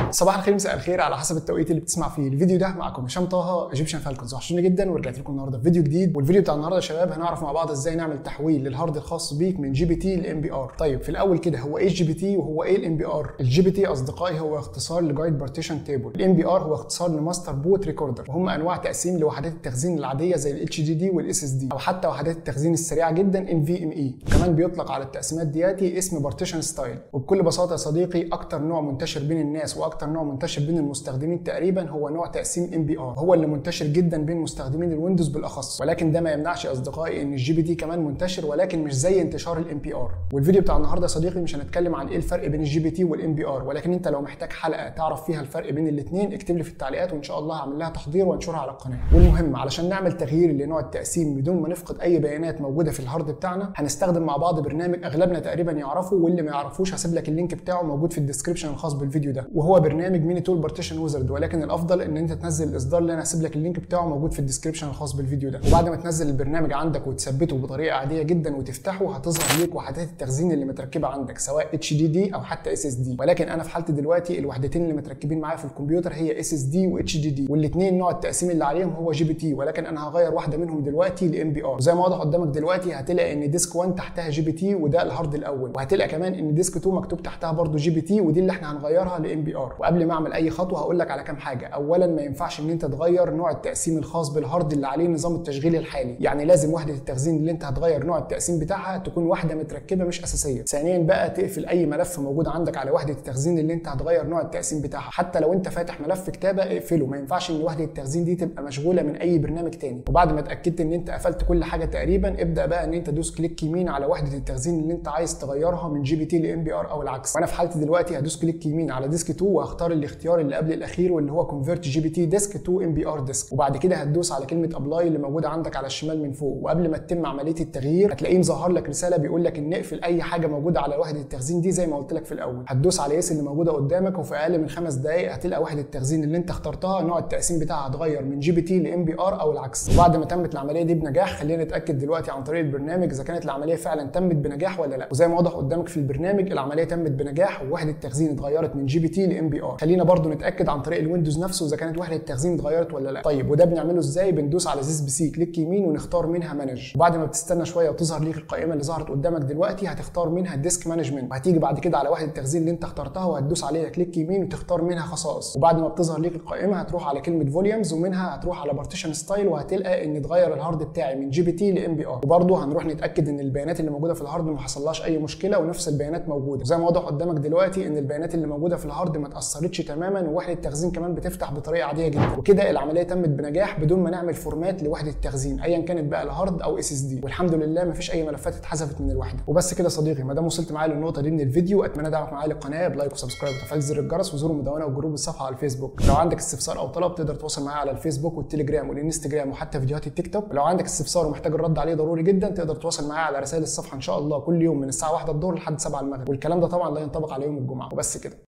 صباح الخير مساء الخير على حسب التوقيت اللي بتسمع فيه الفيديو ده معكم هشام طه ايجيبشن فالكونز وحشوني جدا ورجعت لكم النهارده بفيديو جديد والفيديو بتاع النهارده يا شباب هنعرف مع بعض ازاي نعمل تحويل للهارد الخاص بيك من جي بي تي لام بي ار طيب في الاول كده هو ايه الجي بي تي وهو ايه الام بي ار الجي بي تي اصدقائي هو اختصار لجايد بارتيشن تيبل الام بي ار هو اختصار لماستر بوت ريكوردر وهم انواع تقسيم لوحدات التخزين العاديه زي الاتش دي دي والاس اس دي او حتى وحدات التخزين السريعه جدا ان في ام اي كمان بيطلق على التقسيمات دياتي اسم بارتيشن ستايل وبكل بساطه يا صديقي اكتر نوع منتشر بين الناس واكتر نوع منتشر بين المستخدمين تقريبا هو نوع تقسيم ام بي ار هو اللي منتشر جدا بين مستخدمين الويندوز بالاخص ولكن ده ما يمنعش يا اصدقائي ان الجي بي تي كمان منتشر ولكن مش زي انتشار الام بي ار والفيديو بتاع النهارده يا صديقي مش هنتكلم عن ايه الفرق بين الجي بي تي والام بي ار ولكن انت لو محتاج حلقه تعرف فيها الفرق بين الاثنين اكتب لي في التعليقات وان شاء الله هعمل لها تحضير وانشرها على القناه والمهم علشان نعمل تغيير لنوع التقسيم بدون ما نفقد اي بيانات موجوده في الهارد بتاعنا هنستخدم مع بعض برنامج اغلبنا تقريبا يعرفه واللي ما يعرفوش هسيب لك اللينك بتاعه موجود في الديسكربشن الخاص بالفيديو ده وهو برنامج ميني تول بارتيشن ويزرد ولكن الافضل ان انت تنزل الاصدار اللي انا هسيب لك اللينك بتاعه موجود في الديسكربشن الخاص بالفيديو ده وبعد ما تنزل البرنامج عندك وتثبته بطريقه عاديه جدا وتفتحه هتظهر ليك وحدات التخزين اللي متركبه عندك سواء اتش دي دي او حتى اس اس دي ولكن انا في حالتي دلوقتي الوحدتين اللي متركبين معايا في الكمبيوتر هي اس اس دي واتش دي دي والاثنين نوع التقسيم اللي عليهم هو جي بي تي ولكن انا هغير واحده منهم دلوقتي لام بي ار وزي ما واضح قدامك دلوقتي هتلاقي ان ديسك 1 تحتها جي بي تي وده الهارد الاول وهتلاقي كمان ان ديسك 2 مكتوب تحتها برده جي بي تي ودي اللي احنا هنغيرها لام بي ار وقبل ما اعمل اي خطوه هقول لك على كام حاجه اولا ما ينفعش ان انت تغير نوع التقسيم الخاص بالهارد اللي عليه نظام التشغيل الحالي يعني لازم وحده التخزين اللي انت هتغير نوع التقسيم بتاعها تكون واحده متركبه مش اساسيه ثانيا بقى تقفل اي ملف موجود عندك على وحده التخزين اللي انت هتغير نوع التقسيم بتاعها حتى لو انت فاتح ملف كتابه اقفله ما ينفعش ان وحده التخزين دي تبقى مشغوله من اي برنامج تاني وبعد ما اتاكدت ان انت قفلت كل حاجه تقريبا ابدا بقى ان انت تدوس كليك يمين على وحده التخزين اللي انت عايز تغيرها من جي بي تي لام بي ار او العكس وانا في حالتي دلوقتي هدوس كليك يمين على ديسك 2 وهختار الاختيار اللي قبل الاخير واللي هو كونفيرت جي بي تي ديسك تو ام بي ار ديسك وبعد كده هتدوس على كلمه ابلاي اللي موجوده عندك على الشمال من فوق وقبل ما تتم عمليه التغيير هتلاقيه مظهر لك رساله بيقول لك ان اقفل اي حاجه موجوده على وحده التخزين دي زي ما قلت لك في الاول هتدوس على يس اللي موجوده قدامك وفي اقل من خمس دقائق هتلقى وحده التخزين اللي انت اخترتها نوع التقسيم بتاعها هتغير من جي بي تي لام بي ار او العكس وبعد ما تمت العمليه دي بنجاح خلينا نتاكد دلوقتي عن طريق البرنامج اذا كانت العمليه فعلا تمت بنجاح ولا لا وزي ما واضح قدامك في البرنامج العمليه تمت بنجاح ووحده التخزين اتغيرت من جي بي تي لام بي ار خلينا برضو نتاكد عن طريق الويندوز نفسه اذا كانت وحده التخزين اتغيرت ولا لا طيب وده بنعمله ازاي بندوس على زيس بي سي كليك يمين ونختار منها مانج وبعد ما بتستنى شويه وتظهر ليك القائمه اللي ظهرت قدامك دلوقتي هتختار منها ديسك مانجمنت وهتيجي بعد كده على وحده التخزين اللي انت اخترتها وهتدوس عليها كليك يمين وتختار منها خصائص وبعد ما بتظهر ليك القائمه هتروح على كلمه فوليومز ومنها هتروح على بارتيشن ستايل وهتلقى ان اتغير الهارد بتاعي من جي بي تي لام بي ار وبرده هنروح نتاكد ان البيانات اللي موجوده في الهارد ما حصلهاش اي مشكله ونفس البيانات موجوده وزي ما واضح قدامك دلوقتي ان البيانات اللي موجوده في الهارد ما اتاثرتش تماما ووحده التخزين كمان بتفتح بطريقه عاديه جدا وكده العمليه تمت بنجاح بدون ما نعمل فورمات لوحده التخزين ايا كانت بقى الهارد او اس اس دي والحمد لله ما فيش اي ملفات اتحذفت من الوحده وبس كده صديقي ما دام وصلت معايا للنقطه دي من الفيديو اتمنى دعمك معايا للقناه بلايك وسبسكرايب وتفعيل زر الجرس وزوروا المدونه وجروب الصفحه على الفيسبوك لو عندك استفسار او طلب تقدر تتواصل معايا على الفيسبوك والتليجرام والانستجرام وحتى فيديوهات التيك توك ولو عندك استفسار ومحتاج الرد عليه ضروري جدا تقدر تتواصل معايا على رسائل الصفحه ان شاء الله كل يوم من الساعه 1 الظهر لحد 7 المغرب والكلام ده طبعا لا ينطبق على يوم الجمعه وبس كده